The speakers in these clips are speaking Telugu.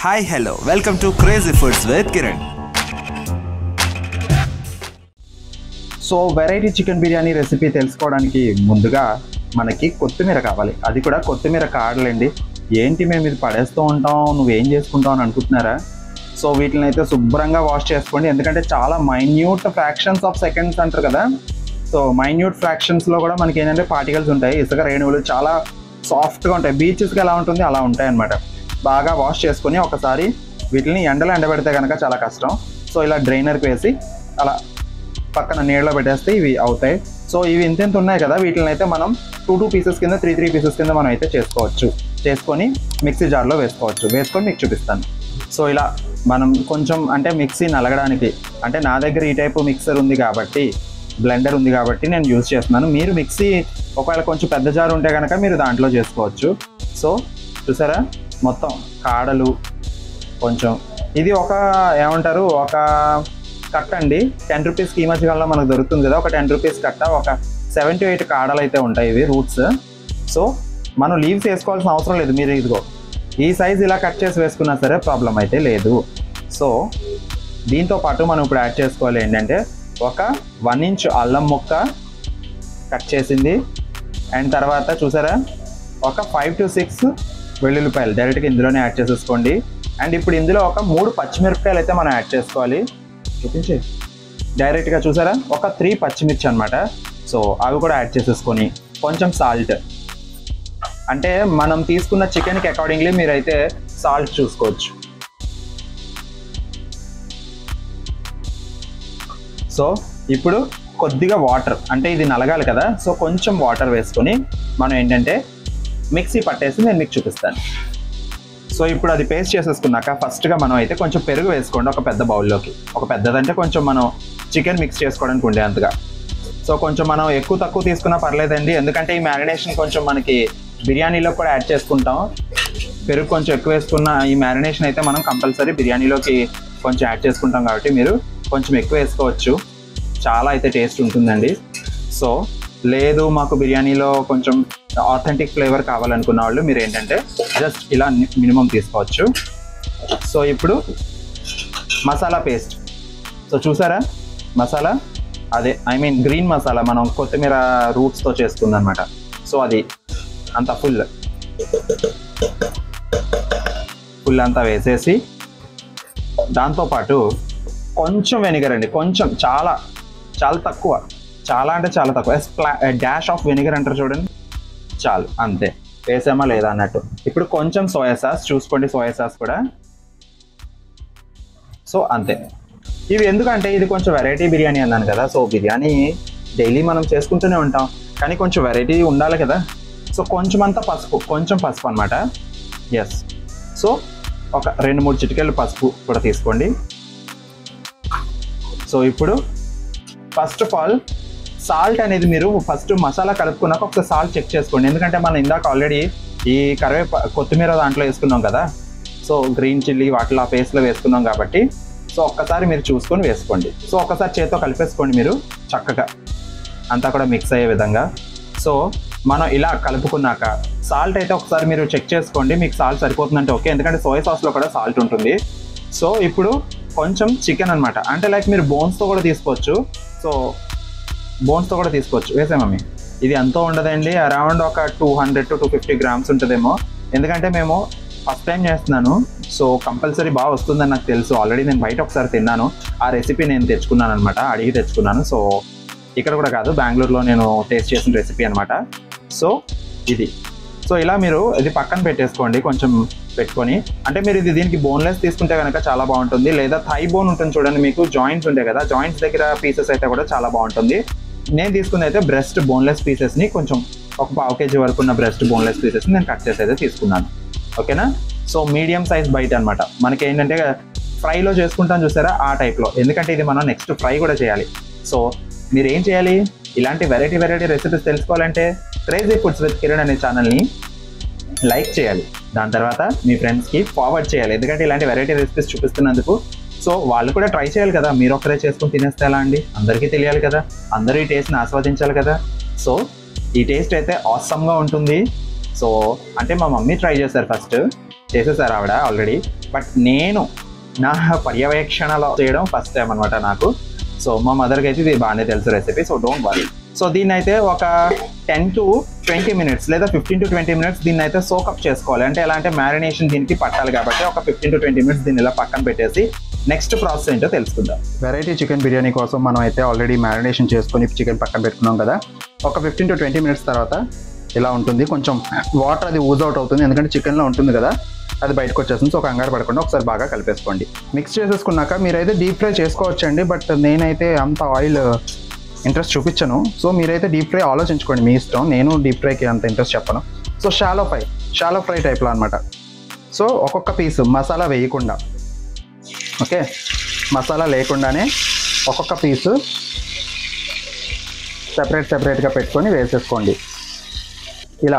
hi hello welcome to crazy foods with Kiran so variety chicken biryani recipe తెలుసుకోవడానికి ముందుగా మనకి కొత్తిమీర కావాలి అది కూడా కొత్తిమీర కాడలండి ఏంటి మేము ఇది పడేస్తూ ఉంటాం నువ్వేం చేసుకుంటావు అని అనుకుంటున్నారా సో వీటిని అయితే శుభ్రంగా వాష్ చేసుకోండి ఎందుకంటే చాలా మైన్యూట్ ఫ్రాక్షన్స్ ఆఫ్ సెకండ్స్ అంటారు కదా సో మైన్యూట్ ఫ్రాక్షన్స్లో కూడా మనకి ఏంటంటే పార్టికల్స్ ఉంటాయి ఇసుక రేణువులు చాలా సాఫ్ట్గా ఉంటాయి బీచెస్కి ఎలా ఉంటుంది అలా ఉంటాయి అన్నమాట బాగా వాష్ చేసుకొని ఒకసారి వీటిని ఎండలో ఎండబెడితే కనుక చాలా కష్టం సో ఇలా డ్రైనర్కి వేసి అలా పక్కన నీళ్ళలో పెట్టేస్తే ఇవి అవుతాయి సో ఇవి ఇంత ఇంత ఉన్నాయి కదా వీటిని అయితే మనం టూ టూ పీసెస్ కింద త్రీ త్రీ పీసెస్ కింద మనం అయితే చేసుకోవచ్చు చేసుకొని మిక్సీ జార్లో వేసుకోవచ్చు వేసుకొని మీకు చూపిస్తాను సో ఇలా మనం కొంచెం అంటే మిక్సీ నలగడానికి అంటే నా దగ్గర ఈ టైపు మిక్సర్ ఉంది కాబట్టి బ్లెండర్ ఉంది కాబట్టి నేను యూజ్ చేస్తున్నాను మీరు మిక్సీ ఒకవేళ కొంచెం పెద్ద జార్ ఉంటే కనుక మీరు దాంట్లో చేసుకోవచ్చు సో చూసారా మొత్తం కాడలు కొంచెం ఇది ఒక ఏమంటారు ఒక కట్ట అండి టెన్ రూపీస్కి ఈ మధ్యకాలంలో మనకు దొరుకుతుంది కదా ఒక టెన్ రూపీస్ కట్ట ఒక సెవెన్ టు ఎయిట్ కాడలు అయితే ఉంటాయి ఇవి రూట్స్ సో మనం లీవ్స్ వేసుకోవాల్సిన అవసరం లేదు మీరు ఇదిగో ఈ సైజ్ ఇలా కట్ చేసి వేసుకున్నా సరే ప్రాబ్లం అయితే లేదు సో దీంతో పాటు మనం ఇప్పుడు యాడ్ చేసుకోవాలి ఏంటంటే ఒక వన్ ఇంచ్ అల్లం ముక్క కట్ చేసింది అండ్ తర్వాత చూసారా ఒక ఫైవ్ టు సిక్స్ వెల్లుల్లిపాయలు డైరెక్ట్గా ఇందులోనే యాడ్ చేసేసుకోండి అండ్ ఇప్పుడు ఇందులో ఒక మూడు పచ్చిమిరపకాయలు అయితే మనం యాడ్ చేసుకోవాలి చూపించి డైరెక్ట్గా చూసారా ఒక త్రీ పచ్చిమిర్చి అనమాట సో అవి కూడా యాడ్ చేసేసుకొని కొంచెం సాల్ట్ అంటే మనం తీసుకున్న చికెన్కి అకార్డింగ్లీ మీరైతే సాల్ట్ చూసుకోవచ్చు సో ఇప్పుడు కొద్దిగా వాటర్ అంటే ఇది నలగాలి కదా సో కొంచెం వాటర్ వేసుకొని మనం ఏంటంటే మిక్సీ పట్టేసి నేను మీకు చూపిస్తాను సో ఇప్పుడు అది పేస్ట్ చేసేసుకున్నాక ఫస్ట్గా మనం అయితే కొంచెం పెరుగు వేసుకోండి ఒక పెద్ద బౌల్లోకి ఒక పెద్దదంటే కొంచెం మనం చికెన్ మిక్స్ చేసుకోవడానికి ఉండేంతగా సో కొంచెం మనం ఎక్కువ తక్కువ తీసుకున్నా పర్లేదండి ఎందుకంటే ఈ మ్యారినేషన్ కొంచెం మనకి బిర్యానీలో కూడా యాడ్ చేసుకుంటాం పెరుగు కొంచెం ఎక్కువ వేసుకున్న ఈ మ్యారినేషన్ అయితే మనం కంపల్సరీ బిర్యానీలోకి కొంచెం యాడ్ చేసుకుంటాం కాబట్టి మీరు కొంచెం ఎక్కువ వేసుకోవచ్చు చాలా అయితే టేస్ట్ ఉంటుందండి సో లేదు మాకు బిర్యానీలో కొంచెం ఆథెంటిక్ ఫ్లేవర్ కావాలనుకున్న వాళ్ళు మీరు ఏంటంటే జస్ట్ ఇలా మినిమం తీసుకోవచ్చు సో ఇప్పుడు మసాలా పేస్ట్ సో చూసారా మసాలా అదే ఐ మీన్ గ్రీన్ మసాలా మనం కొత్తిమీర రూట్స్తో చేసుకుంది అనమాట సో అది అంత ఫుల్ ఫుల్ అంతా వేసేసి దాంతోపాటు కొంచెం వెనిగర్ అండి కొంచెం చాలా చాలా తక్కువ చాలా అంటే చాలా తక్కువ స్ప్లా డాష్ ఆఫ్ వెనిగర్ అంటారు చూడండి చాలు అంతే వేసామా లేదా అన్నట్టు ఇప్పుడు కొంచెం సోయా సాస్ చూసుకోండి సోయా సాస్ కూడా సో అంతే ఇవి ఎందుకంటే ఇది కొంచెం వెరైటీ బిర్యానీ అన్నాను కదా సో బిర్యానీ డైలీ మనం చేసుకుంటూనే ఉంటాం కానీ కొంచెం వెరైటీ ఉండాలి కదా సో కొంచెం అంతా పసుపు కొంచెం పసుపు అనమాట ఎస్ సో ఒక రెండు మూడు చిటికెళ్ళు పసుపు కూడా తీసుకోండి సో ఇప్పుడు ఫస్ట్ ఆఫ్ ఆల్ సాల్ట్ అనేది మీరు ఫస్ట్ మసాలా కలుపుకున్నాక ఒకసారి సాల్ట్ చెక్ చేసుకోండి ఎందుకంటే మనం ఇందాక ఆల్రెడీ ఈ కరివేపా కొత్తిమీర దాంట్లో వేసుకున్నాం కదా సో గ్రీన్ చిల్లీ వాటిలో ఆ పేస్ట్లో వేసుకున్నాం కాబట్టి సో ఒక్కసారి మీరు చూసుకొని వేసుకోండి సో ఒక్కసారి చేతితో కలిపేసుకోండి మీరు చక్కగా అంతా కూడా మిక్స్ అయ్యే విధంగా సో మనం ఇలా కలుపుకున్నాక సాల్ట్ అయితే ఒకసారి మీరు చెక్ చేసుకోండి మీకు సాల్ట్ సరిపోతుందంటే ఓకే ఎందుకంటే సోయా సాస్లో కూడా సాల్ట్ ఉంటుంది సో ఇప్పుడు కొంచెం చికెన్ అనమాట అంటే లైక్ మీరు బోన్స్తో కూడా తీసుకోవచ్చు సో బోన్స్తో కూడా తీసుకోవచ్చు వేసే మమ్మీ ఇది ఎంతో ఉండదండి అరౌండ్ ఒక two hundred to two fifty grams ఉంటుందేమో ఎందుకంటే మేము ఫస్ట్ టైం చేస్తున్నాను సో కంపల్సరీ బాగా వస్తుందని నాకు తెలుసు ఆల్రెడీ నేను బయట ఒకసారి తిన్నాను ఆ రెసిపీ నేను తెచ్చుకున్నాను అనమాట అడిగి తెచ్చుకున్నాను సో ఇక్కడ కూడా కాదు బెంగళూరులో నేను టేస్ట్ చేసిన రెసిపీ అనమాట సో ఇది సో ఇలా మీరు ఇది పక్కన పెట్టేసుకోండి కొంచెం పెట్టుకొని అంటే మీరు ఇది దీనికి బోన్లెస్ తీసుకుంటే కనుక చాలా బాగుంటుంది లేదా థై బోన్ ఉంటుంది చూడండి మీకు జాయింట్స్ ఉంటాయి కదా జాయింట్స్ దగ్గర పీసెస్ అయితే కూడా చాలా బాగుంటుంది నేను తీసుకుంది అయితే బ్రెస్ట్ బోన్లెస్ పీసెస్ని కొంచెం ఒక పావు కేజీ వరకు ఉన్న బ్రెస్ట్ బోన్లెస్ పీసెస్ని నేను కట్ చేసి అయితే తీసుకున్నాను ఓకేనా సో మీడియం సైజ్ బయట అనమాట మనకి ఏంటంటే ఫ్రైలో చేసుకుంటాం చూసారా ఆ టైప్లో ఎందుకంటే ఇది మనం నెక్స్ట్ ఫ్రై కూడా చేయాలి సో మీరు ఏం చేయాలి ఇలాంటి వెరైటీ వెరైటీ రెసిపీస్ తెలుసుకోవాలంటే క్రేజీ ఫుడ్స్ విత్ కిరణ్ అనే ఛానల్ని లైక్ చేయాలి దాని తర్వాత మీ ఫ్రెండ్స్కి ఫార్వర్డ్ చేయాలి ఎందుకంటే ఇలాంటి వెరైటీ రెసిపీస్ చూపిస్తున్నందుకు సో వాళ్ళు కూడా ట్రై చేయాలి కదా మీరు ఒక్కరే చేసుకుని తినేస్తే ఎలా అండి అందరికీ తెలియాలి కదా అందరూ ఈ టేస్ట్ని ఆస్వాదించాలి కదా సో ఈ టేస్ట్ అయితే ఆసమ్గా ఉంటుంది సో అంటే మా మమ్మీ ట్రై చేశారు ఫస్ట్ చేసేసారు ఆవిడ ఆల్రెడీ బట్ నేను నా పర్యవేక్షణలో చేయడం ఫస్ట్ టైం అనమాట నాకు సో మా మదర్కి అయితే ఇది బాగానే తెలుసు recipe so don't worry so దీన్ని అయితే ఒక టెన్ టు ట్వంటీ మినిట్స్ లేదా ఫిఫ్టీన్ టు ట్వంటీ మినిట్స్ దీన్ని అయితే సోకప్ చేసుకోవాలి అంటే ఎలా అంటే మ్యారినేషన్ దీనికి పట్టాలి కాబట్టి ఒక ఫిఫ్టీన్ టు ట్వంటీ మినిట్స్ దీన్ని ఇలా పక్కన పెట్టేసి నెక్స్ట్ ప్రాసెస్ ఏంటో తెలుసుకుందాం వెరైటీ చికెన్ బిర్యానీ కోసం మనం అయితే ఆల్రెడీ మ్యారినేషన్ చేసుకొని చికెన్ పక్కన పెట్టుకున్నాం కదా ఒక ఫిఫ్టీన్ టు ట్వంటీ మినిట్స్ తర్వాత ఇలా ఉంటుంది కొంచెం వాటర్ అది ఊజ్ అవుట్ అవుతుంది ఎందుకంటే చికెన్లో ఉంటుంది కదా అది బయటకు వచ్చేస్తుంది సో కంగారు పడకుండా ఒకసారి బాగా కలిపేసుకోండి మిక్స్ చేసేసుకున్నాక మీరైతే డీప్ ఫ్రై చేసుకోవచ్చండి బట్ నేనైతే అంత ఆయిల్ ఇంట్రెస్ట్ చూపించను సో మీరైతే డీప్ ఫ్రై ఆలోచించుకోండి మీ ఇష్టం నేను డీప్ ఫ్రైకి అంత ఇంట్రెస్ట్ చెప్పను so shallow fry shallow fry టైప్లో అనమాట సో ఒక్కొక్క పీస్ మసాలా వేయకుండా ఓకే మసాలా లేకుండానే ఒక్కొక్క పీసు సెపరేట్ సెపరేట్గా పెట్టుకొని వేసేసుకోండి ఇలా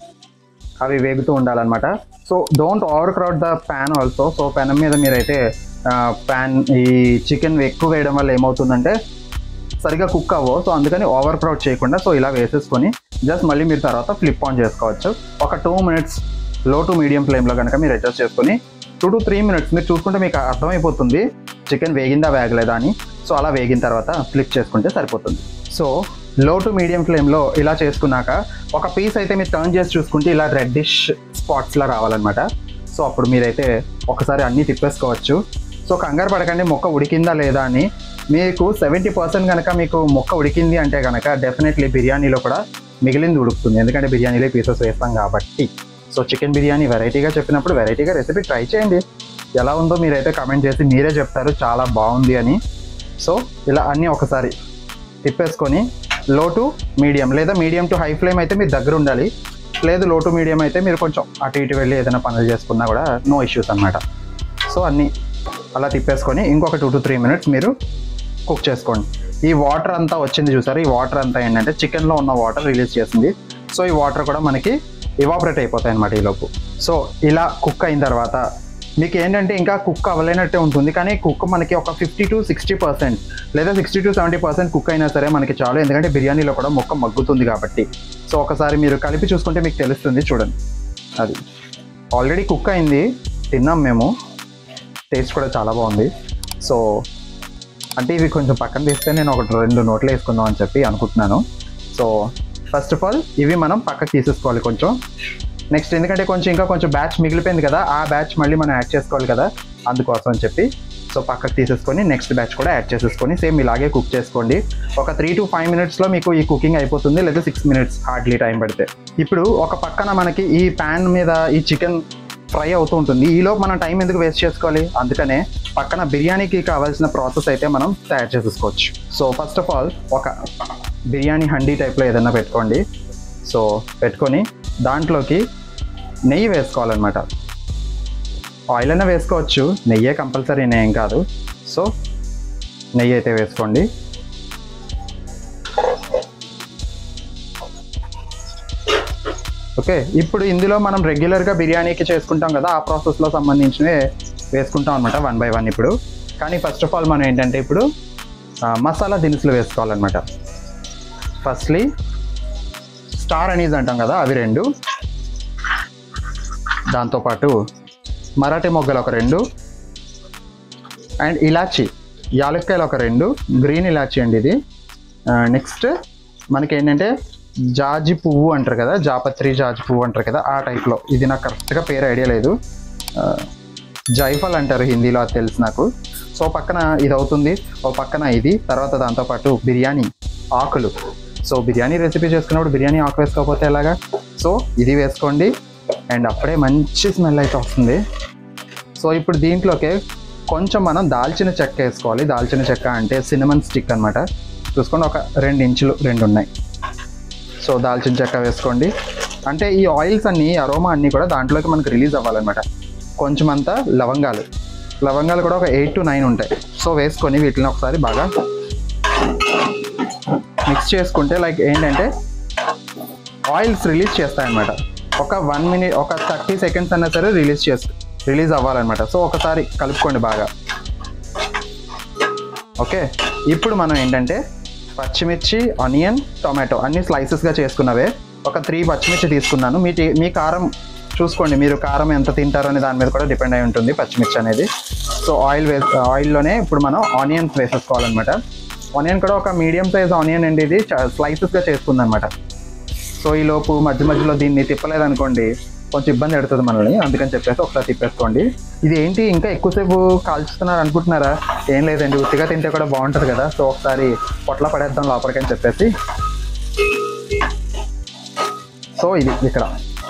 అవి వేగుతూ ఉండాలన్నమాట so don't overcrowd the pan also so పెనం మీద మీరైతే ప్యాన్ ఈ చికెన్ ఎక్కువ వేయడం వల్ల ఏమవుతుందంటే సరిగా కుక్ అవ్వవు సో అందుకని ఓవర్ క్రౌడ్ చేయకుండా సో ఇలా వేసేసుకొని జస్ట్ మళ్ళీ మీరు తర్వాత ఫ్లిప్ ఆన్ చేసుకోవచ్చు ఒక two minutes low to medium ఫ్లేమ్లో కనుక మీరు అడ్జస్ట్ చేసుకొని టూ టు త్రీ మినిట్స్ మీరు చూసుకుంటే మీకు అర్థమైపోతుంది చికెన్ వేగిందా వేగలేదా అని సో అలా వేగిన తర్వాత ఫ్లిప్ చేసుకుంటే సరిపోతుంది సో లో టు మీడియం ఫ్లేమ్లో ఇలా చేసుకున్నాక ఒక పీస్ అయితే మీరు టర్న్ చేసి చూసుకుంటే ఇలా రెడ్డిష్ స్పాట్స్లా రావాలన్నమాట సో అప్పుడు మీరైతే ఒకసారి అన్నీ తిప్పేసుకోవచ్చు సో కంగారు పడకండి మొక్క ఉడికిందా లేదా అని మీకు సెవెంటీ పర్సెంట్ కనుక మీకు మొక్క ఉడికింది అంటే కనుక డెఫినెట్లీ బిర్యానీలో కూడా మిగిలింది ఉడుకుతుంది ఎందుకంటే బిర్యానీలో పీసెస్ వేస్తాం కాబట్టి సో చికెన్ బిర్యానీ వెరైటీగా చెప్పినప్పుడు వెరైటీగా రెసిపీ ట్రై చేయండి ఎలా ఉందో మీరైతే కమెంట్ చేసి మీరే చెప్తారు చాలా బాగుంది అని సో ఇలా అన్నీ ఒకసారి తిప్పేసుకొని లో టు మీడియం లేదా మీడియం టు హై ఫ్లేమ్ అయితే మీరు దగ్గర ఉండాలి లేదు లో టు మీడియం అయితే మీరు కొంచెం అటు ఇటు వెళ్ళి ఏదైనా పనులు చేసుకున్నా కూడా నో ఇష్యూస్ అనమాట సో అన్నీ అలా తిప్పేసుకొని ఇంకొక టూ టు త్రీ మినిట్స్ మీరు కుక్ చేసుకోండి ఈ వాటర్ అంతా వచ్చింది చూసారు ఈ వాటర్ అంతా ఏంటంటే చికెన్లో ఉన్న వాటర్ రిలీజ్ చేసింది సో ఈ వాటర్ కూడా మనకి ఇవాపరేట్ అయిపోతాయి అనమాట ఈలోపు సో ఇలా కుక్ అయిన తర్వాత మీకు ఏంటంటే ఇంకా కుక్ అవ్వలేనట్టే ఉంటుంది కానీ కుక్ మనకి ఒక ఫిఫ్టీ టు సిక్స్టీ పర్సెంట్ లేదా sixty to seventy percent cook అయినా సరే మనకి చాలు ఎందుకంటే బిర్యానీలో కూడా మొక్క మగ్గుతుంది కాబట్టి సో ఒకసారి మీరు కలిపి చూసుకుంటే మీకు తెలుస్తుంది చూడండి అది ఆల్రెడీ కుక్ అయింది తిన్నాం మేము టేస్ట్ కూడా చాలా బాగుంది సో అంటే ఇవి కొంచెం పక్కన తీస్తే నేను ఒక రెండు నోట్లు వేసుకుందాం అని చెప్పి అనుకుంటున్నాను సో ఫస్ట్ ఆఫ్ ఆల్ ఇవి మనం పక్కకి తీసేసుకోవాలి కొంచెం నెక్స్ట్ ఎందుకంటే కొంచెం ఇంకా కొంచెం బ్యాచ్ మిగిలిపోయింది కదా ఆ బ్యాచ్ మళ్ళీ మనం యాడ్ చేసుకోవాలి కదా అందుకోసం అని చెప్పి సో పక్కకు తీసేసుకొని నెక్స్ట్ బ్యాచ్ కూడా యాడ్ చేసేసుకొని సేమ్ ఇలాగే కుక్ చేసుకోండి ఒక త్రీ టు ఫైవ్ మినిట్స్లో మీకు ఈ కుకింగ్ అయిపోతుంది లేదా సిక్స్ మినిట్స్ హార్డ్లీ టైం పడితే ఇప్పుడు ఒక పక్కన మనకి ఈ ప్యాన్ మీద ఈ చికెన్ ఫ్రై అవుతూ ఉంటుంది ఈలోపు మనం టైం ఎందుకు వేస్ట్ చేసుకోవాలి అందుకనే పక్కన బిర్యానీకి కావాల్సిన ప్రాసెస్ అయితే మనం తయారు చేసేసుకోవచ్చు సో ఫస్ట్ ఆఫ్ ఆల్ ఒక బిర్యానీ హండీ టైప్లో ఏదైనా పెట్టుకోండి సో పెట్టుకొని దాంట్లోకి నెయ్యి వేసుకోవాలన్నమాట ఆయిల్ అయినా వేసుకోవచ్చు నెయ్యే కంపల్సరీ ఏం కాదు సో నెయ్యి అయితే వేసుకోండి ఓకే ఇప్పుడు ఇందులో మనం రెగ్యులర్గా బిర్యానీకి చేసుకుంటాం కదా ఆ ప్రాసెస్లో సంబంధించినవి వేసుకుంటాం అనమాట వన్ బై వన్ ఇప్పుడు కానీ ఫస్ట్ ఆఫ్ ఆల్ మనం ఏంటంటే ఇప్పుడు ఆ, మసాలా దినుసులు వేసుకోవాలన్నమాట ఫస్ట్లీ స్టార్ అనీస్ అంటాం కదా అవి రెండు దాంతోపాటు మరాఠీ మొగ్గలు ఒక రెండు అండ్ ఇలాచి యాలక్కాయలు ఒక రెండు గ్రీన్ ఇలాచి అండి ఇది నెక్స్ట్ మనకి ఏంటంటే జాజి పువ్వు అంటారు కదా జాపత్రి జాజి పువ్వు అంటారు కదా ఆ టైప్లో ఇది నాకు కరెక్ట్గా పేరు ఐడియా లేదు ఆ, జైఫల్ అంటారు హిందీలో అది తెలుసు నాకు సో పక్కన ఇది అవుతుంది ఓ పక్కన ఇది తర్వాత దాంతోపాటు బిర్యానీ ఆకులు సో బిర్యానీ రెసిపీ చేసుకున్నప్పుడు బిర్యానీ ఆకు వేసుకోకపోతే ఎలాగా సో ఇది వేసుకోండి అండ్ అప్పుడే మంచి స్మెల్ అయితే వస్తుంది సో ఇప్పుడు దీంట్లోకి కొంచెం మనం దాల్చిన చెక్క వేసుకోవాలి దాల్చిన చెక్క అంటే సినిమన్ స్టిక్ అనమాట చూసుకోండి ఒక రెండు ఇంచులు రెండు ఉన్నాయి సో దాల్చిన చెక్క వేసుకోండి అంటే ఈ ఆయిల్స్ అన్ని అరోమా అన్నీ కూడా దాంట్లోకి మనకు రిలీజ్ అవ్వాలన్నమాట కొంచెం అంతా లవంగాలు లవంగాలు కూడా ఒక ఎయిట్ టు నైన్ ఉంటాయి సో వేసుకొని వీటిని ఒకసారి బాగా మిక్స్ చేసుకుంటే లైక్ ఏంటంటే ఆయిల్స్ రిలీజ్ చేస్తాయన్నమాట ఒక వన్ మినిట్ ఒక థర్టీ సెకండ్స్ అన్నా సరే రిలీజ్ చేస్తూ రిలీజ్ అవ్వాలన్నమాట సో ఒకసారి కలుపుకోండి బాగా ఓకే ఇప్పుడు మనం ఏంటంటే పచ్చిమిర్చి ఆనియన్ టొమాటో అన్ని స్లైసెస్గా చేసుకున్నవే ఒక త్రీ పచ్చిమిర్చి తీసుకున్నాను మీ టే- మీ కారం చూసుకోండి మీరు కారం ఎంత తింటారు అనే దాని మీద కూడా డిపెండ్ అయి ఉంటుంది పచ్చిమిర్చి అనేది సో ఆయిల్ వే ఆయిల్లోనే ఇప్పుడు మనం ఆనియన్స్ వేసేసుకోవాలన్నమాట ఆనియన్ కూడా ఒక మీడియం సైజ్ ఆనియన్ అండి ఇది స్లైసెస్గా చేసుకుందనమాట సో ఈ లోపు మధ్య మధ్యలో దీన్ని తిప్పలేదనుకోండి కొంచెం ఇబ్బంది పెడుతుంది మనల్ని అందుకని చెప్పేసి ఒకసారి తిప్పేసుకోండి ఇది ఏంటి ఇంకా ఎక్కువసేపు కాల్చుతున్నారు అనుకుంటున్నారా ఏం లేదండి ఉత్తిగా తింటే కూడా బాగుంటుంది కదా సో ఒకసారి పొట్ల పడేద్దాం లోపలికని చెప్పేసి సో ఇది ఇక్కడ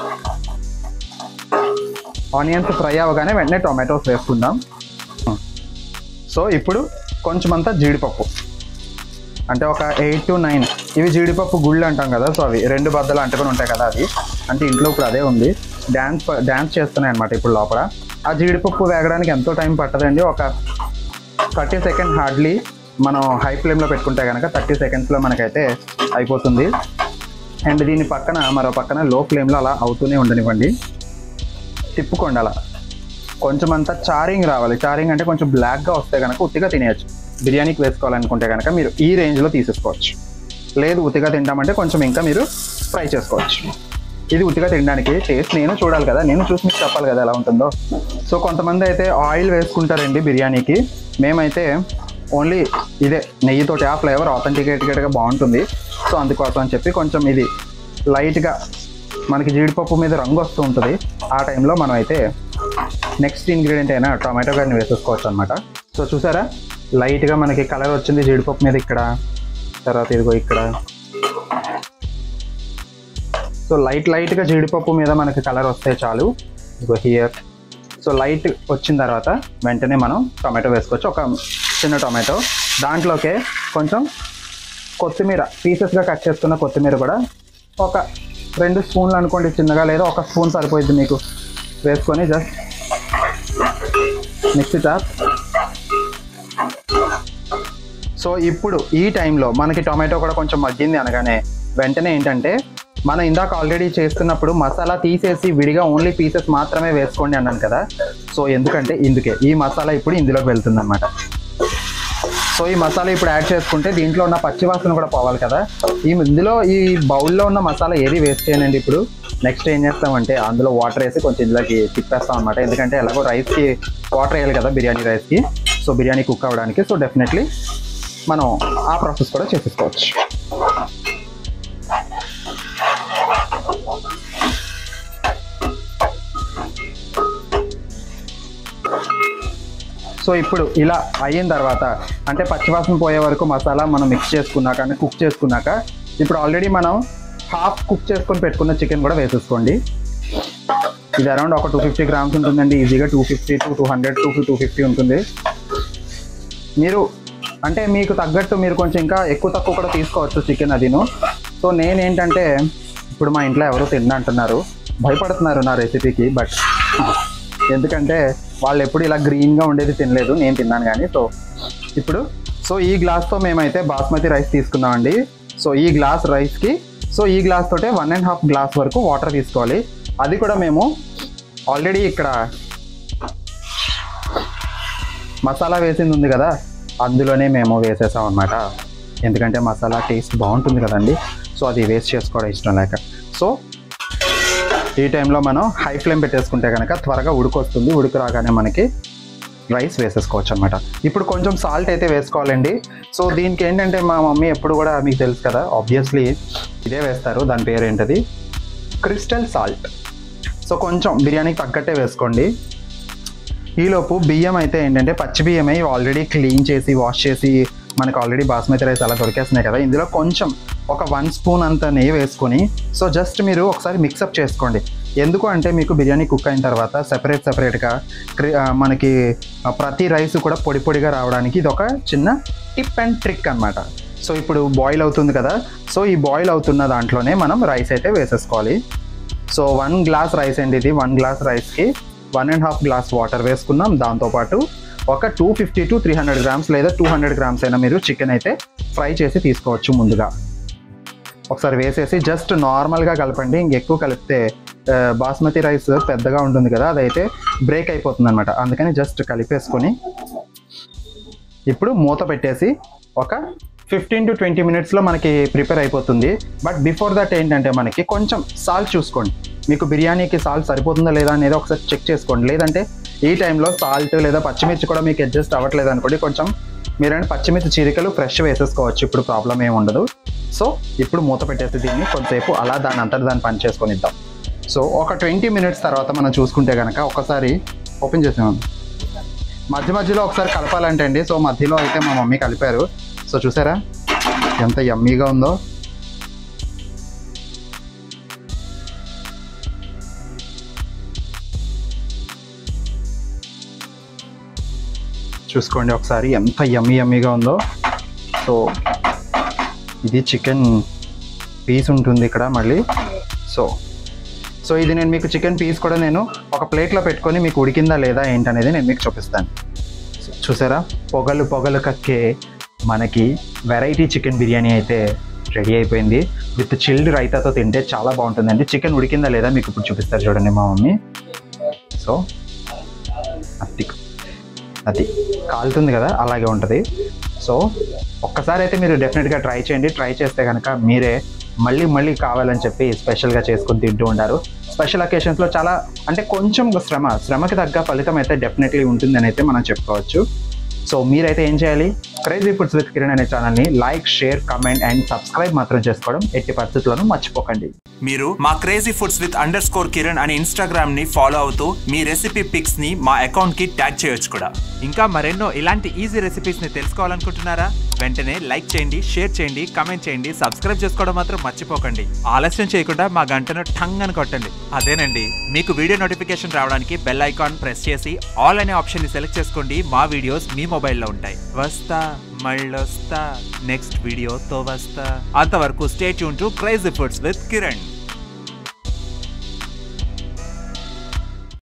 ఆనియన్స్ ఫ్రై అవ్వగానే వెంటనే టొమాటోస్ వేసుకుందాం సో ఇప్పుడు కొంచెం అంతా జీడిపప్పు అంటే ఒక ఎయిట్ టు నైన్ ఇవి జీడిపప్పు గుళ్ళు అంటాం కదా సో అవి రెండు బద్దలు అంటుకొని ఉంటాయి కదా అవి అంటే ఇంట్లో ఇప్పుడు అదే ఉంది డ్యాన్స్ డ్యాన్స్ చేస్తున్నాయి అనమాట ఇప్పుడు లోపల ఆ జీడిపప్పు వేగడానికి ఎంతో టైం పట్టదండి ఒక థర్టీ సెకండ్ హార్డ్లీ మనం హై ఫ్లేమ్లో పెట్టుకుంటే కనుక థర్టీ సెకండ్స్లో మనకైతే అయిపోతుంది అండ్ దీని పక్కన మరో పక్కన లో ఫ్లేమ్లో అలా అవుతూనే ఉండనివ్వండి తిప్పుకోండి అలా కొంచెం అంతా చారింగ్ రావాలి చారింగ్ అంటే కొంచెం బ్లాక్గా వస్తే కనుక ఉత్తిగా తినేయచ్చు బిర్యానీకి వేసుకోవాలనుకుంటే కనుక మీరు ఈ రేంజ్లో తీసేసుకోవచ్చు లేదు ఉత్తిగా తింటామంటే కొంచెం ఇంకా మీరు ఫ్రై చేసుకోవచ్చు ఇది ఉత్తిగా తినడానికి టేస్ట్ నేను చూడాలి కదా నేను చూసి మీకు చెప్పాలి కదా ఎలా ఉంటుందో సో కొంతమంది అయితే ఆయిల్ వేసుకుంటారండి బిర్యానీకి మేమైతే ఓన్లీ ఇదే నెయ్యితోటి ఆ ఫ్లేవర్ ఆథెంటికేటెడ్గా బాగుంటుంది సో అందుకోసం అని చెప్పి కొంచెం ఇది లైట్గా మనకి జీడిపప్పు మీద రంగు వస్తూ ఉంటుంది ఆ టైంలో మనం అయితే నెక్స్ట్ ఇంగ్రీడియంట్ అయినా టొమాటో గారిని వేసేసుకోవచ్చు అనమాట సో చూసారా లైట్గా మనకి కలర్ వచ్చింది జీడిపప్పు మీద ఇక్కడ తర్వాత ఇదిగో ఇక్కడ సో లైట్ లైట్గా జీడిపప్పు మీద మనకి కలర్ వస్తే చాలు ఇదిగో హియర్ సో లైట్ వచ్చిన తర్వాత వెంటనే మనం టొమాటో వేసుకోవచ్చు ఒక చిన్న టొమాటో దాంట్లోకే కొంచెం కొత్తిమీర పీసెస్గా కట్ చేసుకున్న కొత్తిమీర కూడా ఒక రెండు స్పూన్లు అనుకోండి చిన్నగా లేదా ఒక స్పూన్ సరిపోయింది మీకు వేసుకొని జస్ట్ మిక్సీ చాప్ సో ఇప్పుడు ఈ టైంలో మనకి టొమాటో కూడా కొంచెం మగ్గింది అనగానే వెంటనే ఏంటంటే మనం ఇందాక ఆల్రెడీ చేస్తున్నప్పుడు మసాలా తీసేసి విడిగా ఓన్లీ పీసెస్ మాత్రమే వేసుకోండి అన్నాను కదా సో ఎందుకంటే ఇందుకే ఈ మసాలా ఇప్పుడు ఇందులోకి వెళ్తుంది అనమాట సో ఈ మసాలా ఇప్పుడు యాడ్ చేసుకుంటే దీంట్లో ఉన్న పచ్చివాసన కూడా పోవాలి కదా ఈ ఇందులో ఈ బౌల్లో ఉన్న మసాలా ఏది వేస్ట్ చేయనండి ఇప్పుడు నెక్స్ట్ ఏం చేస్తామంటే అందులో వాటర్ వేసి కొంచెం ఇందులోకి తిప్పేస్తాం అనమాట ఎందుకంటే ఎలాగో రైస్కి వాటర్ వేయాలి కదా బిర్యానీ రైస్కి సో బిర్యానీ కుక్ అవ్వడానికి సో డెఫినెట్లీ మనం ఆ ప్రాసెస్ కూడా చేసేసుకోవచ్చు సో ఇప్పుడు ఇలా అయిన తర్వాత అంటే పచ్చివాసన పోయే వరకు మసాలా మనం మిక్స్ చేసుకున్నాక అంటే కుక్ చేసుకున్నాక ఇప్పుడు ఆల్రెడీ మనం హాఫ్ కుక్ చేసుకొని పెట్టుకున్న చికెన్ కూడా వేసేసుకోండి ఇది అరౌండ్ ఒక టూ ఫిఫ్టీ గ్రామ్స్ ఉంటుందండి ఈజీగా two fifty to two hundred two two fifty ఉంటుంది మీరు అంటే మీకు తగ్గట్టు మీరు కొంచెం ఇంకా ఎక్కువ తక్కువ కూడా తీసుకోవచ్చు చికెన్ అదిను సో నేనేంటంటే ఇప్పుడు మా ఇంట్లో ఎవరు తిన్నంటున్నారు భయపడుతున్నారు నా రెసిపీకి బట్ ఎందుకంటే వాళ్ళు ఎప్పుడు ఇలా గ్రీన్గా ఉండేది తినలేదు నేను తిన్నాను కానీ సో ఇప్పుడు సో ఈ గ్లాస్తో మేమైతే బాస్మతి రైస్ తీసుకున్నామండి సో ఈ గ్లాస్ రైస్కి సో ఈ గ్లాస్ తోటే వన్ అండ్ హాఫ్ గ్లాస్ వరకు వాటర్ తీసుకోవాలి అది కూడా మేము ఆల్రెడీ ఇక్కడ మసాలా వేసింది ఉంది కదా అందులోనే మేము వేసేసాం అనమాట ఎందుకంటే మసాలా టేస్ట్ బాగుంటుంది కదండి సో అది వేస్ట్ చేసుకోవడం ఇష్టం లేక సో ఈ టైంలో మనం హై ఫ్లేమ్ పెట్టేసుకుంటే కనుక త్వరగా ఉడికొస్తుంది ఉడికి రాగానే మనకి రైస్ వేసేసుకోవచ్చు అనమాట ఇప్పుడు కొంచెం సాల్ట్ అయితే వేసుకోవాలండి సో దీనికి ఏంటంటే మా మమ్మీ ఎప్పుడు కూడా మీకు తెలుసు కదా ఆబ్వియస్లీ ఇదే వేస్తారు దాని పేరు ఏంటది క్రిస్టల్ సాల్ట్ సో కొంచెం బిర్యానీకి తగ్గట్టే వేసుకోండి ఈలోపు బియ్యం అయితే ఏంటంటే పచ్చి బియ్యమే ఇవి ఆల్రెడీ క్లీన్ చేసి వాష్ చేసి మనకు ఆల్రెడీ బాస్మతి రైస్ అలా దొరికేస్తున్నాయి కదా ఇందులో కొంచెం ఒక వన్ స్పూన్ అంత నెయ్యి వేసుకొని సో జస్ట్ మీరు ఒకసారి మిక్సప్ చేసుకోండి ఎందుకు అంటే మీకు బిర్యానీ కుక్ అయిన తర్వాత సెపరేట్ సెపరేట్గా మనకి ఆ, ప్రతి రైస్ కూడా పొడి పొడిగా రావడానికి ఇది ఒక చిన్న టిప్ అండ్ ట్రిక్ అన్నమాట సో ఇప్పుడు బాయిల్ అవుతుంది కదా సో ఈ బాయిల్ అవుతున్న దాంట్లోనే మనం రైస్ అయితే వేసేసుకోవాలి సో వన్ గ్లాస్ రైస్ అండి ఇది వన్ గ్లాస్ రైస్కి one and half glass water వేసుకున్నాం దాంతోపాటు ఒక two fifty to three hundred grams లేదా టూ హండ్రెడ్ గ్రామ్స్ అయినా మీరు చికెన్ అయితే ఫ్రై చేసి తీసుకోవచ్చు ముందుగా ఒకసారి వేసేసి జస్ట్ నార్మల్గా కలపండి ఇంకెక్కువ కలిపితే ఆ, బాస్మతి రైస్ పెద్దగా ఉంటుంది కదా అదైతే బ్రేక్ అయిపోతుంది అనమాట అందుకని జస్ట్ కలిపేసుకొని ఇప్పుడు మూత పెట్టేసి ఒక ఫిఫ్టీన్ టు ట్వంటీ మినిట్స్లో మనకి ప్రిపేర్ అయిపోతుంది బట్ బిఫోర్ దట్ ఏంటంటే మనకి కొంచెం సాల్ట్ చూసుకోండి మీకు బిర్యానీకి సాల్ట్ సరిపోతుందా లేదా అనేది ఒకసారి చెక్ చేసుకోండి లేదంటే ఈ టైంలో సాల్ట్ లేదా పచ్చిమిర్చి కూడా మీకు అడ్జస్ట్ అవ్వట్లేదు అనుకోండి కొంచెం మీరంటే పచ్చిమిర్చి చీరికలు ఫ్రెష్ వేసేసుకోవచ్చు ఇప్పుడు ప్రాబ్లం ఏమి ఉండదు సో ఇప్పుడు మూత పెట్టేసి దీన్ని కొంతసేపు అలా దాని అంతటి దాన్ని పని చేసుకొని ఇద్దాం సో ఒక ట్వంటీ మినిట్స్ తర్వాత మనం చూసుకుంటే కనుక ఒకసారి ఓపెన్ చేసాం మధ్య మధ్యలో ఒకసారి కలపాలంటే అండి సో మధ్యలో అయితే మా మమ్మీ కలిపారు సో చూసారా ఎంత యమ్మీగా ఉందో చూసుకోండి ఒకసారి ఎంత యమ్మీ యమ్మీగా ఉందో సో ఇది చికెన్ పీస్ ఉంటుంది ఇక్కడ మళ్ళీ సో సో ఇది నేను మీకు చికెన్ పీస్ కూడా నేను ఒక ప్లేట్లో పెట్టుకొని మీకు ఉడికిందా లేదా ఏంటనేది నేను మీకు చూపిస్తాను చూసారా పొగలు పొగలు కక్కే మనకి వెరైటీ చికెన్ బిర్యానీ అయితే రెడీ అయిపోయింది విత్ చిల్డ్ రైతాతో తింటే చాలా బాగుంటుందండి చికెన్ ఉడికిందా లేదా మీకు ఇప్పుడు చూపిస్తారు చూడండి మా మమ్మీ సో అది అది కాలుతుంది కదా అలాగే ఉంటుంది సో ఒక్కసారి అయితే మీరు డెఫినెట్గా ట్రై చేయండి ట్రై చేస్తే కనుక మీరే మళ్ళీ మళ్ళీ కావాలని చెప్పి స్పెషల్గా చేసుకుని తింటూ ఉంటారు స్పెషల్ అకేషన్స్లో చాలా అంటే కొంచెం శ్రమ శ్రమకి తగ్గ ఫలితం అయితే డెఫినెట్లీ ఉంటుందని అయితే మనం చెప్పుకోవచ్చు సో మీరైతే ఏం చేయాలి క్రేజీ ఫుడ్స్ విత్ కిరణ్ అనే ఛానల్ని like share comment and subscribe మాత్రం చేసుకోవడం ఎట్టి పరిస్థితుల్లోనూ మర్చిపోకండి మీరు మా crazy foods with underscore Kiran అనే ఇన్స్టాగ్రామ్ ని ఫాలో అవుతూ మీ రెసిపీ పిక్స్ ని మా అకౌంట్ కి ట్యాగ్ చేయొచ్చు కూడా ఇంకా మరెన్నో ఇలాంటి ఈజీ రెసిపీస్ ని తెలుసుకోవాలనుకుంటున్నారా వెంటనే లైక్ చేయండి షేర్ చేయండి కమెంట్ చేయండి సబ్స్క్రైబ్ చేసుకోవడం మాత్రం మర్చిపోకండి ఆలస్యం చేయకుండా మా గంటను టంగ్ అని కొట్టండి అదేనండి మీకు వీడియో నోటిఫికేషన్ రావడానికి బెల్ ఐకాన్ ప్రెస్ చేసి ఆల్ అనే ఆప్షన్ ని సెలెక్ట్ చేసుకోండి మా వీడియోస్ మీ మొబైల్లో ఉంటాయి వస్తా మళ్ళొస్తా నెక్స్ట్ వీడియోతో వస్తా అంతవరకు stay tune to crazy foods with Kiran